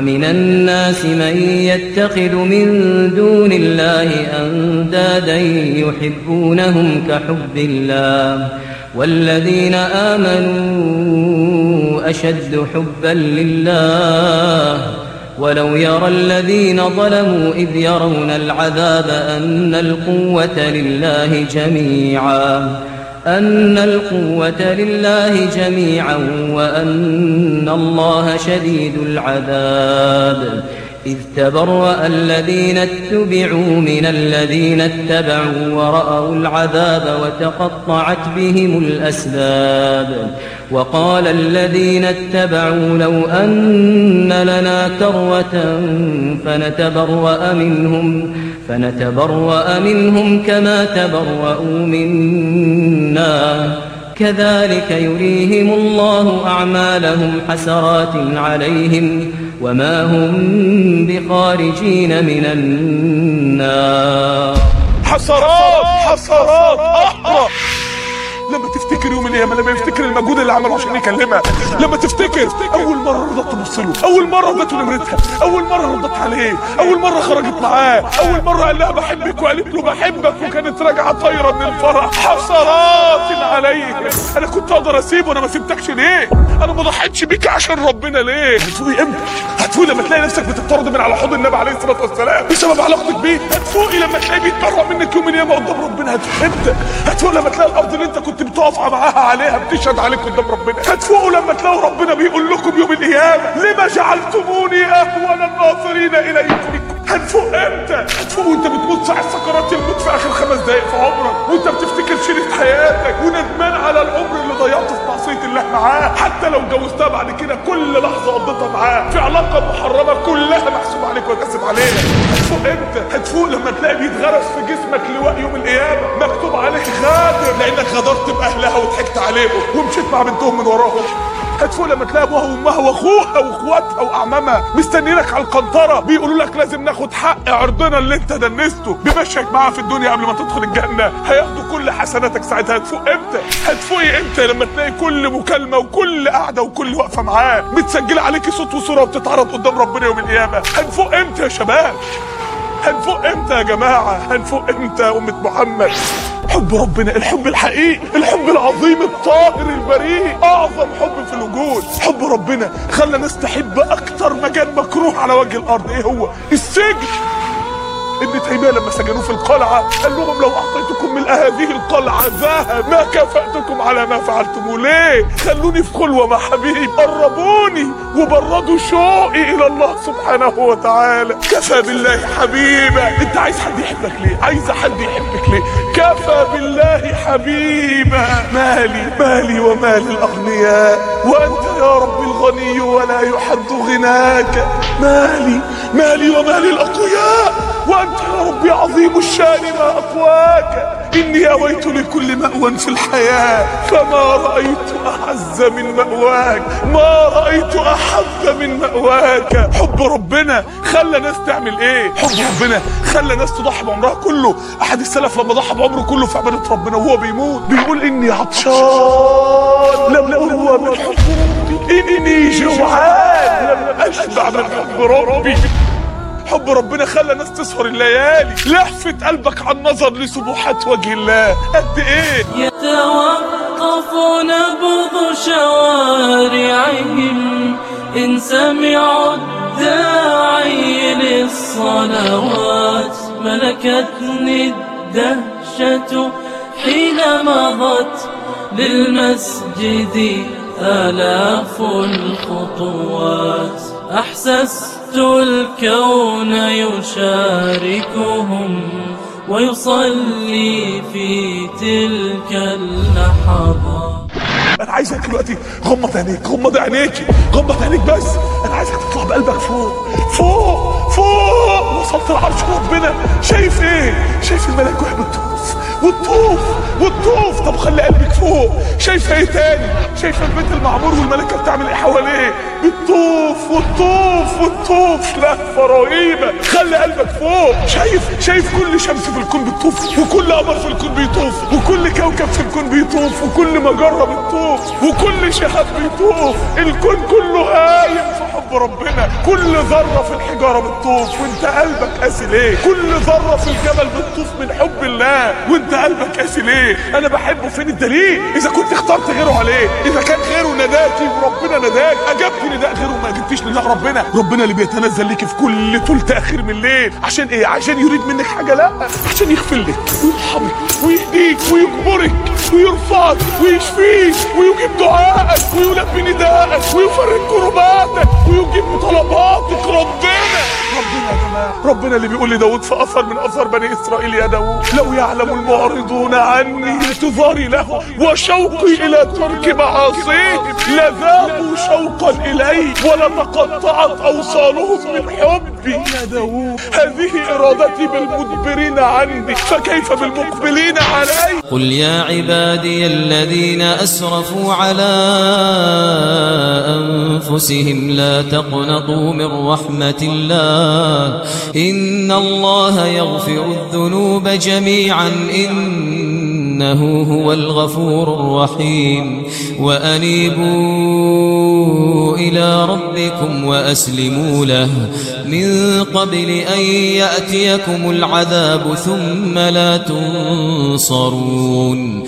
ومن الناس من يتخذ من دون الله أندادا يحبونهم كحب الله والذين آمنوا أشد حبا لله ولو يرى الذين ظلموا إذ يرون العذاب أن القوة لله جميعا أن القوة لله جميعا وأن الله شديد العذاب إذ تبرأ الذين اتبعوا من الذين اتبعوا ورأوا العذاب وتقطعت بهم الأسباب وقال الذين اتبعوا لو أن لنا كروة فنتبرأ منهم فنتبرأ منهم كما تبرأوا منا كذلك يريهم الله أعمالهم حسرات عليهم وما هم بخارجين من النار حسرات حسرات احرق لما تفتكر يوم القيامه لما يفتكر المجهود اللي عمله عشان يكلمها لما تفتكر اول مره رضت تبص له اول مره ادته نمرتها اول مره ردت عليه اول مره خرجت معاه اول مره قال لها بحبك وقالت له بحبك وكانت راجعه طايره من الفرح حسرات عليه انا كنت اقدر اسيبه انا ما سبتكش ليه انا ما ضحيتش بيك عشان ربنا ليه هتفوقي امتى هتفوقي لما تلاقي نفسك بتطرد من على حوض النبي عليه الصلاه والسلام بسبب علاقتك بيه هتفوقي لما تلاقيه بيتبرأ منك يوم القيامه قدام ربنا هتفوق امتى هتفوق لما تلاقي الارض اللي انت كنت بتقف معاها عليها بتشهد عليك قدام ربنا هتفوقوا لما تلاقوا ربنا بيقول لكم يوم القيامه لما جعلتموني اهون الناظرين اليكم هتفوق امتى هتفوق وانت بتموت ساعه سكرات الموت في اخر خمس دقايق في عمرك وانت بتفتكر شريط حياتك وندمان على العمر اللي ضيعته في معصيه الله معاه حتى لو اتجوزتها بعد كده كل لحظه قضيتها معاه في علاقه محرمه كلها محسوب عليك وكسب عليها هتفوق امتى هتفوق لما تلاقي بيتغرس في جسمك لواء يوم القيامه مكتوب عليك غادر لانك غدرت باهلها وضحكت عليهم ومشيت مع بنتهم من وراهم هتفوق لما تلاقي ابوها وامها واخوها واخواتها واعمامها مستنيينك على القنطره بيقولوا لك لازم ناخد حق عرضنا اللي انت دنسته بمشيك معاها في الدنيا قبل ما تدخل الجنه هياخدوا كل حسناتك ساعتها هتفوق امتى هتفوقي امتى لما تلاقي كل مكالمه وكل قعده وكل وقفه معاه متسجله عليكي صوت وصوره وبتتعرض قدام ربنا يوم القيامه هنفوق امتى يا شباب هنفوق امتى يا جماعه هنفوق امتى يا امه محمد حب ربنا الحب الحقيقي الحب العظيم الطاهر البريء اعظم حب في الوجود حب ربنا خلى ناس تحب اكتر مكان مكروه على وجه الارض ايه هو السجن ابن تيميه لما سجنوه في القلعه قال لهم لو اعطيتكم من هذه القلعه ذهب ما كافاتكم على ما فعلتموه ليه خلوني في خلوه مع حبيب قربوني وبردوا شوقي الى الله سبحانه وتعالى كفى بالله حبيبا انت عايز حد يحبك ليه عايز حد يحبك ليه كفى بالله حبيبا مالي مالي ومال الاغنياء وانت يا رب الغني ولا يحد غناك مالي مالي ومال الاقوياء وانت يا ربي عظيم الشان ما اقواك اني اويت لكل مأوى في الحياة فما رأيت اعز من مأواك ما رأيت احب من مأواك حب ربنا خلى ناس تعمل ايه حب ربنا خلى ناس تضحي بعمرها كله احد السلف لما ضحى بعمره كله في عبادة ربنا وهو بيموت بيقول اني عطشان لم اروى من حب ربي اني جوعان لم اشبع من حب ربي حب ربنا خلى ناس تسهر الليالي لهفت قلبك عن نظر لسبحات وجه الله قد ايه يتوقف نبض شوارعهم إن سمعوا الداعي للصلوات ملكتني الدهشة حين مضت للمسجد آلاف الخطوات أحسست الكون يشاركهم ويصلي في تلك اللحظات انا عايزك دلوقتي غمض عينيك غمض عينيك غمض عينيك بس انا عايزك تطلع بقلبك فوق فوق فوق وصلت لعرش ربنا شايف ايه شايف الملاك وهي بتطوف وتطوف وتطوف طب خلي قلبك فوق شايف ايه تاني شايف البيت المعمور والملائكه بتعمل ايه حواليه بتطوف وتطوف وتطوف لهفه رهيبه خلي قلبك فوق شايف شايف كل شمس في الكون بتطوف وكل قمر في الكون بيطوف وكل كوكب في الكون بيطوف وكل مجره بتطوف وكل شهاب بيطوف الكون كله هايم في حب حب ربنا كل ذره في الحجاره بتطوف وانت قلبك قاسي ليه كل ذره في الجبل بتطوف من حب الله وانت قلبك قاسي ليه انا بحبه فين الدليل اذا كنت اخترت غيره عليه اذا كان غيره نداكي وربنا نداك اجبت نداء غيره وما اجبتيش نداء ربنا ربنا اللي بيتنزل ليك في كل ثلث اخير من الليل عشان ايه عشان يريد منك حاجه لا عشان يغفر لك ويرحمك ويهديك ويجبرك ويرفعك ويشفيك ويجيب دعائك ويلبي ندائك ويفرج كرباتك ويجيب طلباتك ربنا ربنا يا جماعه ربنا اللي بيقول لداود في اثر من اثر بني اسرائيل يا داود لو يعلم المعرضون عني انتظاري له وشوقي الى ترك معاصيه لذابوا شوقا الي ولتقطعت اوصالهم من حبي يا داود هذه ارادتي بالمدبرين عني فكيف بالمقبلين علي قل يا عبادي الذين أسرفوا على أنفسهم لا تقنطوا من رحمة الله إن الله يغفر الذنوب جميعا إنه هو الغفور الرحيم وأنيبوا إلى ربكم وأسلموا له من قبل أن يأتيكم العذاب ثم لا تنصرون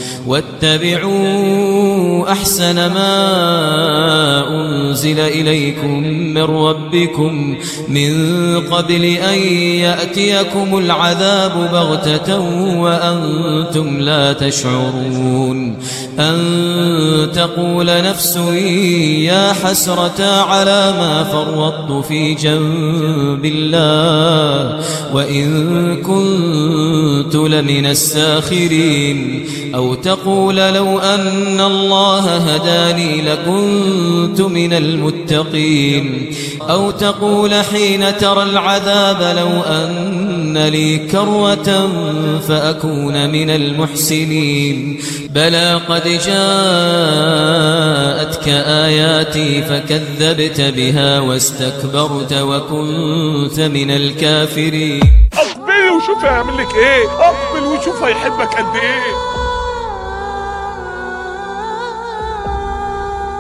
واتبعوا أحسن ما أنزل إليكم من ربكم من قبل أن يأتيكم العذاب بغتة وأنتم لا تشعرون أن تقول نفس يا حسرة على ما فرطت في جنب الله وإن كنت لمن الساخرين أو تقول لو أن الله هداني لكنت من المتقين أو تقول حين ترى العذاب لو أن لي كروة فأكون من المحسنين بلى قد جاءتك آياتي فكذبت بها واستكبرت وكنت من الكافرين اقبلي وشوف هيعمل لك ايه اقبل وشوف هيحبك قد ايه